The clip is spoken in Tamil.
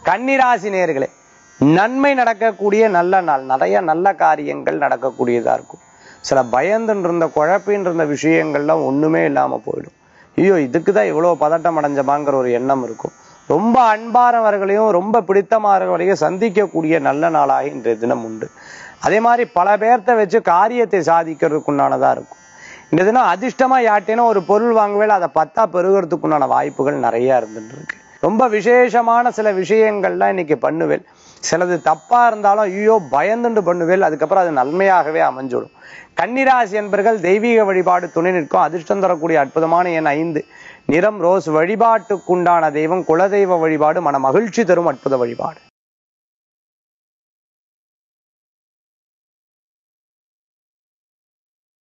கன்னிராசி நேர்களே நன்மை நடக்கக்கூடிய நல்ல நாள் நிறைய நல்ல காரியங்கள் நடக்கக்கூடியதா இருக்கும் சில பயந்துன்னு இருந்த குழப்பின்னு இருந்த விஷயங்கள்லாம் ஒண்ணுமே இல்லாம போயிடும் ஐயோ இதுக்கு தான் இவ்வளவு பதட்டம் அடைஞ்சமாங்கிற ஒரு எண்ணம் இருக்கும் ரொம்ப அன்பானவர்களையும் ரொம்ப பிடித்தமானவர்களையும் சந்திக்கக்கூடிய நல்ல நாளாக இன்றைய தினம் உண்டு அதே மாதிரி பல பேர்த்த வச்சு காரியத்தை சாதிக்கிறதுக்குண்டானதா இருக்கும் இந்த தினம் அதிர்ஷ்டமா யார்ட்டேனும் ஒரு பொருள் வாங்கவே அதை பத்தா பெருகிறதுக்குண்டான வாய்ப்புகள் நிறைய இருந்துட்டு இருக்கு ரொம்ப விசேஷமான சில விஷயங்கள்லாம் இன்னைக்கு பண்ணுவேன் சிலது தப்பா இருந்தாலும் ஐயோ பயந்துண்டு பண்ணுவேல் அதுக்கப்புறம் அது நன்மையாகவே அமைஞ்சிடும் கன்னிராசி என்பர்கள் தெய்வீக வழிபாடு துணை நிற்கும் அதிர்ஷ்டம் தரக்கூடிய அற்புதமான எண் ஐந்து நிறம் ரோஸ் வழிபாட்டுக்குண்டான தெய்வம் குலதெய்வ வழிபாடு மன மகிழ்ச்சி தரும் அற்புத வழிபாடு